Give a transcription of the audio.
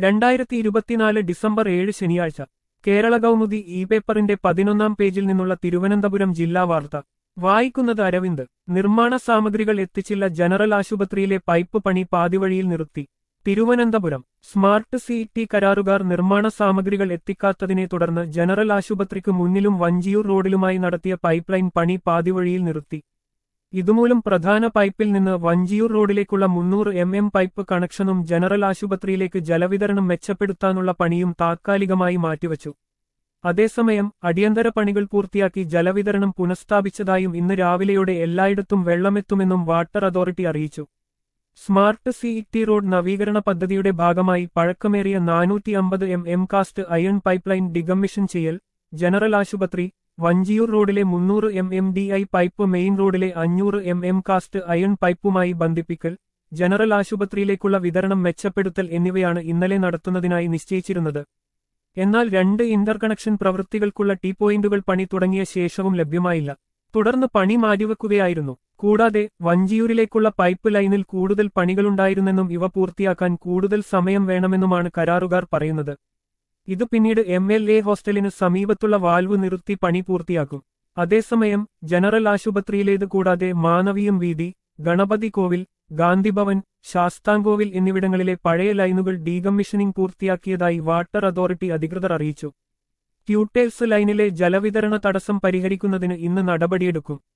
രണ്ടായിരത്തി ഇരുപത്തിനാല് ഡിസംബർ ഏഴ് ശനിയാഴ്ച കേരള കൗമുദി ഇ പേപ്പറിന്റെ പതിനൊന്നാം പേജിൽ നിന്നുള്ള തിരുവനന്തപുരം ജില്ലാ വാർത്ത വായിക്കുന്നത് അരവിന്ദ് നിർമ്മാണ സാമഗ്രികൾ എത്തിച്ചില്ല ജനറൽ ആശുപത്രിയിലെ പൈപ്പ് പണി പാതിവഴിയിൽ നിർത്തി തിരുവനന്തപുരം സ്മാർട്ട് സിറ്റി കരാറുകാർ നിർമ്മാണ സാമഗ്രികൾ എത്തിക്കാത്തതിനെ തുടർന്ന് ജനറൽ ആശുപത്രിക്ക് മുന്നിലും വഞ്ചിയൂർ റോഡിലുമായി നടത്തിയ പൈപ്പ് ലൈൻ പണി പാതിവഴിയിൽ നിർത്തി ഇതുമൂലം പ്രധാന പൈപ്പിൽ നിന്ന് വഞ്ചിയൂർ റോഡിലേക്കുള്ള മുന്നൂറ് എം എം പൈപ്പ് കണക്ഷനും ജനറൽ ആശുപത്രിയിലേക്ക് ജലവിതരണം മെച്ചപ്പെടുത്താനുള്ള പണിയും താത്കാലികമായി മാറ്റിവച്ചു അതേസമയം അടിയന്തര പണികൾ പൂർത്തിയാക്കി ജലവിതരണം പുനഃസ്ഥാപിച്ചതായും ഇന്ന് രാവിലെയോടെ എല്ലായിടത്തും വെള്ളമെത്തുമെന്നും വാട്ടർ അതോറിറ്റി അറിയിച്ചു സ്മാർട്ട് സിഇടി റോഡ് നവീകരണ പദ്ധതിയുടെ ഭാഗമായി പഴക്കമേറിയ നാനൂറ്റി അമ്പത് M M cast iron pipeline decommission ചെയ്യൽ ജനറൽ ആശുപത്രി വഞ്ചിയൂർ റോഡിലെ മുന്നൂറ് M M D I pipe main റോഡിലെ അഞ്ഞൂറ് എം എം കാസ്റ്റ് അയൺ പൈപ്പുമായി ബന്ധിപ്പിക്കൽ ജനറൽ ആശുപത്രിയിലേക്കുള്ള വിതരണം മെച്ചപ്പെടുത്തൽ എന്നിവയാണ് ഇന്നലെ നടത്തുന്നതിനായി നിശ്ചയിച്ചിരുന്നത് എന്നാൽ രണ്ട് ഇന്റർ കണക്ഷൻ പ്രവൃത്തികൾക്കുള്ള ടീ പോയിന്റുകൾ പണി തുടങ്ങിയ ശേഷവും ലഭ്യമായില്ല തുടർന്ന് പണി മാറ്റിവെക്കുകയായിരുന്നു കൂടാതെ വഞ്ചിയൂരിലേക്കുള്ള പൈപ്പ് ലൈനിൽ കൂടുതൽ പണികളുണ്ടായിരുന്നെന്നും ഇവ പൂർത്തിയാക്കാൻ കൂടുതൽ സമയം വേണമെന്നുമാണ് കരാറുകാർ പറയുന്നത് ഇത് പിന്നീട് എം എൽ എ ഹോസ്റ്റലിന് സമീപത്തുള്ള വാൽവ് നിർത്തി പണി പൂർത്തിയാക്കും അതേസമയം ജനറൽ ആശുപത്രിയിലേത് കൂടാതെ മാനവീയം വീതി ഗണപതി കോവിൽ ഗാന്ധിഭവൻ ശാസ്താംകോവിൽ എന്നിവിടങ്ങളിലെ പഴയ ലൈനുകൾ ഡീകമ്മീഷനിംഗ് പൂർത്തിയാക്കിയതായി വാട്ടർ അതോറിറ്റി അധികൃതർ അറിയിച്ചു ട്യൂട്ടേൽസ് ലൈനിലെ ജലവിതരണ തടസ്സം പരിഹരിക്കുന്നതിന് ഇന്ന് നടപടിയെടുക്കും